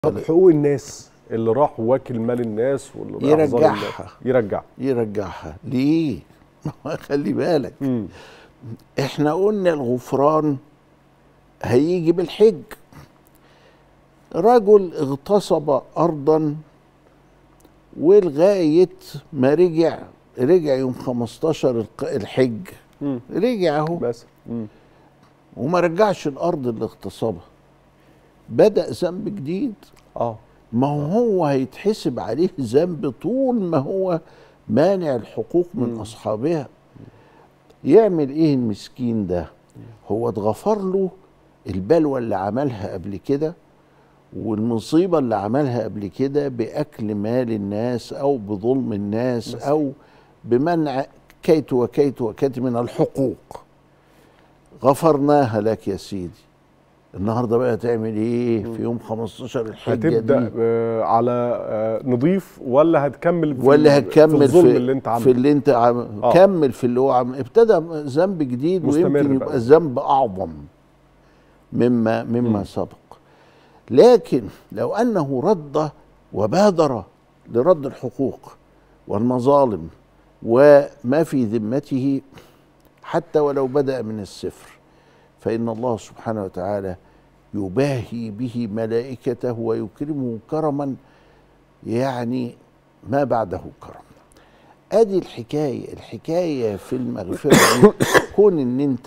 طب حقوق الناس اللي راح واكل مال الناس واللي راح ظالم الناس. يرجعها. يرجع يرجعها ليه ما هو خلي بالك مم. احنا قلنا الغفران هيجي بالحج رجل اغتصب ارضا ولغايه ما رجع رجع يوم 15 الق- الحج مم. رجع اهو بس مم. وما رجعش الارض اللي اغتصبها بدا ذنب جديد اه ما هو هو هيتحسب عليه ذنب طول ما هو مانع الحقوق من مم. اصحابها يعمل ايه المسكين ده هو اتغفر له البلوى اللي عملها قبل كده والمصيبه اللي عملها قبل كده باكل مال الناس او بظلم الناس بس. او بمنع كيت وكيت وكيت من الحقوق غفرناها لك يا سيدي النهارده بقى تعمل ايه في يوم 15 الحجه هتبدا دي آه على آه نضيف ولا هتكمل في ولا ال- هتكمل في الظلم في, اللي انت في عامله اللي انت عم... آه. كمل في اللي هو عم... ابتدى ذنب جديد مستمر ويمكن بقى. يبقى ذنب اعظم مما مما مم. سبق لكن لو انه رد وبادر لرد الحقوق والمظالم وما في ذمته حتى ولو بدا من الصفر فان الله سبحانه وتعالى يباهي به ملائكته ويكرمه كرما يعني ما بعده كرم ادي الحكايه الحكايه في المغفره دي كون ان انت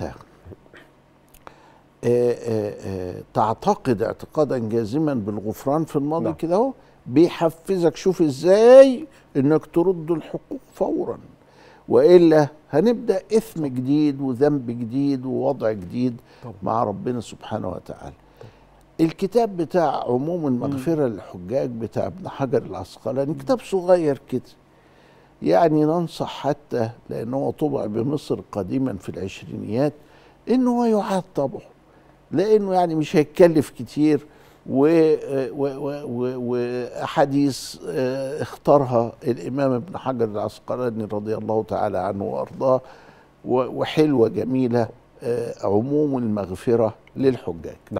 آه، آه، آه، تعتقد اعتقادا جازما بالغفران في الماضي نعم. كده اهو بيحفزك شوف ازاي انك ترد الحقوق فورا والا هنبدا اثم جديد وذنب جديد ووضع جديد طبعا. مع ربنا سبحانه وتعالى الكتاب بتاع عموم المغفرة للحجاج بتاع ابن حجر العسقلاني كتاب صغير كده يعني ننصح حتى لأنه هو طبع بمصر قديما في العشرينيات إنه هو يعاد طبعه لأنه يعني مش هيتكلف كتير و- و- و- و- وأحاديث آه، اختارها الإمام ابن حجر العسقلاني رضي الله تعالى عنه وأرضاه و- وحلوة جميلة آه، عموم المغفرة للحجاج